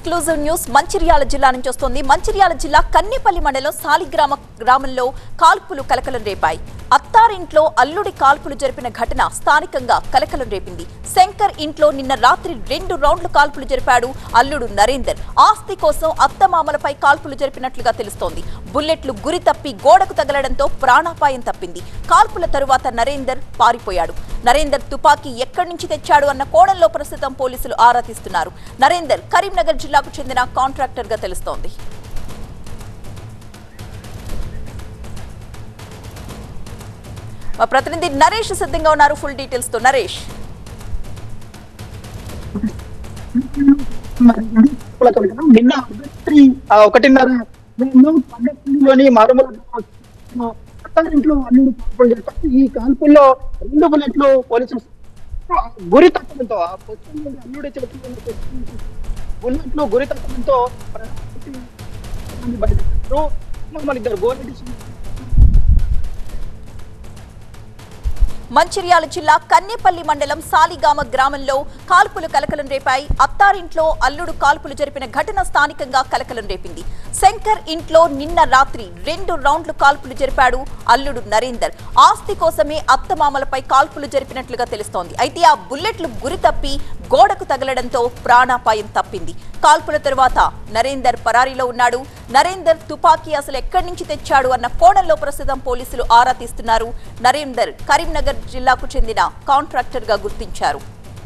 exclusive news Mancherial జిల్లా నుంచి వస్తోంది మంచిర్యాల జిల్లా కన్నెపల్లి మండలం సాలిగ్రామ గ్రామంలో కాల్పులు కలకలం రేపాయి అత్తారింట్లో అల్లుడి కాల్పులు జరిపిన ఘటన స్థానికంగా కలకలం రేపింది శంకర్ ఇంట్లో నిన్న రాత్రి రెండు రౌండ్లు కాల్పులు జరిపాడు అల్లుడు నరేందర్ ఆస్తి కోసం అత్తమామలపై కాల్పులు జరిపినట్లుగా తెలుస్తోంది బుల్లెట్లు గురి తప్పి గోడకు తగలడంతో ప్రాణాపాయం తప్పింది కాల్పుల తరువాత నరేందర్ పారిపోయాడు నరేందర్ తుపాకీ ఎక్కడి నుంచి తెచ్చాడు అన్న కోణంలో ప్రస్తుతం పోలీసులు ఆరా తీస్తున్నారు నరేందర్ కరీంనగర్ జిల్లాకు చెందిన కాంట్రాక్టర్ గా తెలుస్తోంది మా ప్రతినిధి నరేష్ సిద్ధంగా ఉన్నారు ఫుల్ డీటెయిల్స్ తో నరేష్ నిన్న అర్ధరాత్రి ఆ, ఒకటిన్నర పల్లెటూరులోని మారుమూల ఇంట్లో అల్లుడు కాల్పులు చేస్తారు ఈ కాల్పుల్లో రెండు బుల్లెట్లు పోలీసులు గురి తప్పడంతో ఆ పొత్తుల నుండి అల్లుడి చేతిలో ఉన్న పొత్తు నుంచి బుల్లెట్లు గురి తప్పడంతో బయటపడ్డారు మన ఇద్దరు గోరెడ్డి మంచిర్యాల జిల్లా కన్నెపల్లి మండలం సాలిగామ గ్రామంలో కాల్పులు కలకలం రేపాయి అత్తారింట్లో అల్లుడు కాల్పులు జరిపిన ఘటన స్థానికంగా కలకలం రేపింది శంకర్ ఇంట్లో నిన్న రాత్రి రెండు రౌండ్లు కాల్పులు జరిపాడు అల్లుడు నరేందర్ ఆస్తి కోసమే అత్తమామలపై కాల్పులు జరిపినట్లుగా తెలుస్తోంది అయితే ఆ బుల్లెట్లు గురి తప్పి గోడకు తగలడంతో ప్రాణాపాయం తప్పింది కాల్పుల తరువాత నరేందర్ పరారీలో ఉన్నాడు నరేందర్ తుపాకీ అసలు ఎక్కడి నుంచి తెచ్చాడు అన్న కోణంలో ప్రస్తుతం పోలీసులు ఆరా తీస్తున్నారు నరేందర్ కరీంనగర్ జిల్లాకు చెందిన కాంట్రాక్టర్ గా గుర్తించారు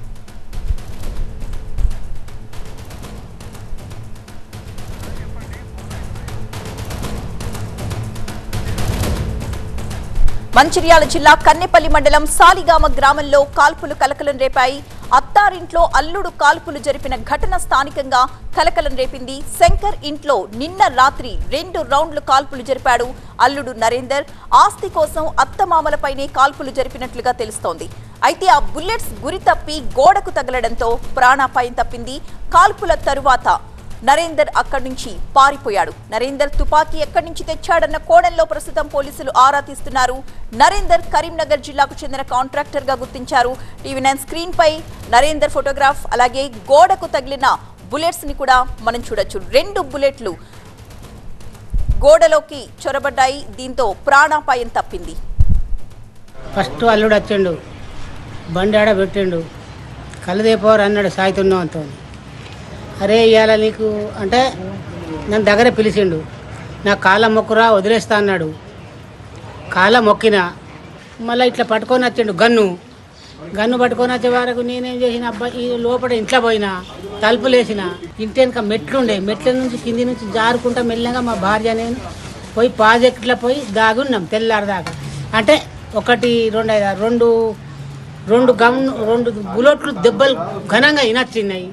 మంచిర్యాల జిల్లా కన్నెపల్లి మండలం సాలిగామ గ్రామంలో కాల్పులు కలకలం రేపాయి అత్తారింట్లో అల్లుడు కాల్పులు జరిపిన ఘటన స్థానికంగా కలకలం రేపింది శంకర్ ఇంట్లో నిన్న రాత్రి రెండు రౌండ్లు కాల్పులు జరిపాడు అల్లుడు నరేందర్ ఆస్తి కోసం అత్తమామలపైనే కాల్పులు జరిపినట్లుగా తెలుస్తోంది అయితే ఆ బుల్లెట్స్ గురి తప్పి గోడకు తగలడంతో ప్రాణాపాయం తప్పింది కాల్పుల తరువాత నరేందర్ అక్కడి నుంచి పారిపోయాడు నరేందర్ తుపాకీ ఎక్కడి నుంచి తెచ్చాడన్న కోణంలో ప్రస్తుతం పోలీసులు ఆరా తీస్తున్నారు నరేందర్ కరీంనగర్ జిల్లాకు చెందిన కాంట్రాక్టర్ గా గుర్తించారు టీవీ నైన్ స్క్రీన్ పై నరేందర్ ఫోటోగ్రాఫ్ అలాగే గోడకు తగిలిన బుల్లెట్స్ ని కూడా మనం చూడొచ్చు రెండు బుల్లెట్లు గోడలోకి చొరబడ్డాయి దీంతో ప్రాణాపాయం తప్పింది ఫస్ట్ అల్లుడు వచ్చిండు బండి ఆడ పెట్టిండు కళ్ళు దేపోరు అన్నాడు సాయితున్నాం అంతో అరే ఇవాళ నీకు అంటే నన్ను దగ్గర పిలిచిండు నా కాళ్ళ మొక్కురా వదిలేస్తా అన్నాడు కాళ్ళ మొక్కిన మళ్ళీ ఇట్లా పట్టుకొని వచ్చిండు గన్ను గన్ను పట్టుకొని వచ్చే వరకు నేనేం చేసిన అబ్బాయి ఈ లోపల ఇంట్లో పోయినా తలుపులు వేసిన ఇంటి వెనక మెట్లుండే మెట్ల నుంచి కింది నుంచి జారుకుంటా మెల్లగా మా భార్య నేను పోయి ప్రాజెక్ట్లో పోయి దాగున్నాం తెల్లారదాకా అంటే ఒకటి రెండు ఐదు ఆరు, రెండు రెండు గమ్ రెండు బుల్లెట్లు దెబ్బలు ఘనంగా ఇనొచ్చినాయి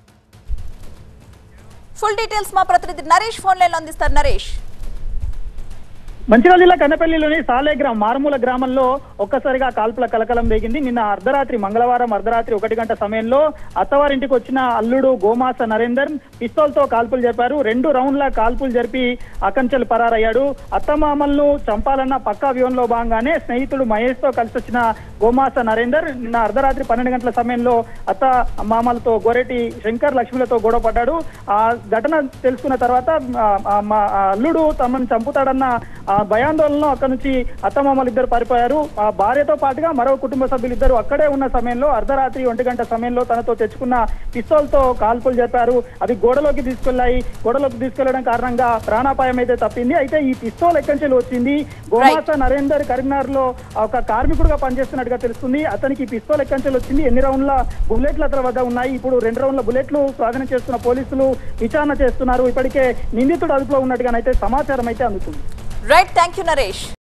ఫుల్ డీటెయిల్స్ మా ప్రతినిధి నరేష్ ఫోన్ లైన్ అందిస్తారు నరేష్ మంచిర్యాల జిల్లా కన్నపల్లిలోని సాలే గ్రామం మారుమూల గ్రామంలో ఒక్కసారిగా కాల్పుల కలకలం వేగింది నిన్న అర్ధరాత్రి మంగళవారం అర్ధరాత్రి ఒకటి గంట సమయంలో అత్తవారింటికి వచ్చిన అల్లుడు గోమాస నరేందర్ పిస్తోల్ తో కాల్పులు జరిపారు రెండు రౌండ్ల కాల్పులు జరిపి అకంచెలు పరారయ్యాడు అత్తమామలను చంపాలన్న పక్కా వ్యూహంలో భాగంగానే స్నేహితుడు మహేష్ తో కలిసి వచ్చిన గోమాస నరేందర్ నిన్న అర్ధరాత్రి పన్నెండు గంటల సమయంలో అత్త మామలతో గోరెటి శంకర్ లక్ష్మిలతో గొడవ పడ్డాడు ఆ ఘటన తెలుసుకున్న తర్వాత ఆ, ఆ, మా ఆ అల్లుడు తమను చంపుతాడన్న ఆ భయాందోళనలో అక్కడి నుంచి అత్తమామలు ఇద్దరు పారిపోయారు ఆ భార్యతో పాటుగా మరో కుటుంబ సభ్యులు ఇద్దరు అక్కడే ఉన్న సమయంలో అర్ధరాత్రి ఒంటి గంట సమయంలో తనతో తెచ్చుకున్న పిస్తోల్ తో కాల్పులు జరిపారు అవి గోడలోకి తీసుకెళ్లాయి గోడలోకి తీసుకెళ్లడం కారణంగా ప్రాణాపాయం అయితే తప్పింది అయితే ఈ పిస్తోల్ ఎక్కడి నుంచి వచ్చింది గోమాస నరేందర్ కరీంనగర్ లో ఒక కార్మికుడుగా పనిచేస్తున్నట్టుగా తెలుస్తుంది అతనికి ఈ పిస్తోల్ ఎక్కడి నుంచి వచ్చింది ఎన్ని రౌండ్ల బుల్లెట్లు అతని వద్ద ఉన్నాయి ఇప్పుడు రెండు రౌండ్ల బుల్లెట్లు స్వాధీనం చేస్తున్న పోలీసులు విచారణ చేస్తున్నారు ఇప్పటికే నిందితుడు అదుపులో ఉన్నట్టుగానైతే సమాచారం అయితే అందుతుంది రైట్ థ్యాంక్ యూ నరేష్